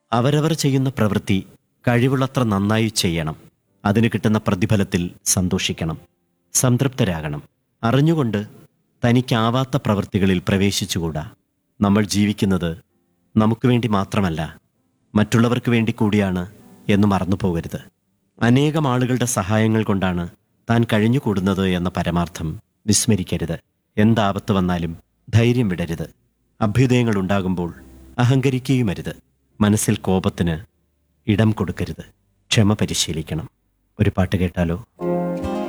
അവരവർ ചെയ്യുന്ന പ്രവൃത്തി കഴിവുള്ളത്ര നന്നായി ചെയ്യണം അതിന് കിട്ടുന്ന പ്രതിഫലത്തിൽ സന്തോഷിക്കണം സംതൃപ്തരാകണം അറിഞ്ഞുകൊണ്ട് തനിക്കാവാത്ത പ്രവൃത്തികളിൽ പ്രവേശിച്ചുകൂടാ നമ്മൾ ജീവിക്കുന്നത് നമുക്ക് വേണ്ടി മാത്രമല്ല മറ്റുള്ളവർക്ക് വേണ്ടി കൂടിയാണ് എന്ന് മറന്നു പോകരുത് അനേകം ആളുകളുടെ സഹായങ്ങൾ കൊണ്ടാണ് താൻ കഴിഞ്ഞുകൂടുന്നത് എന്ന പരമാർത്ഥം വിസ്മരിക്കരുത് എന്താപത്ത് വന്നാലും ധൈര്യം വിടരുത് അഭ്യുദയങ്ങൾ ഉണ്ടാകുമ്പോൾ അഹങ്കരിക്കുകയുമരുത് മനസ്സിൽ കോപത്തിന് ഇടം കൊടുക്കരുത് ക്ഷമ പരിശീലിക്കണം ഒരു പാട്ട് കേട്ടാലോ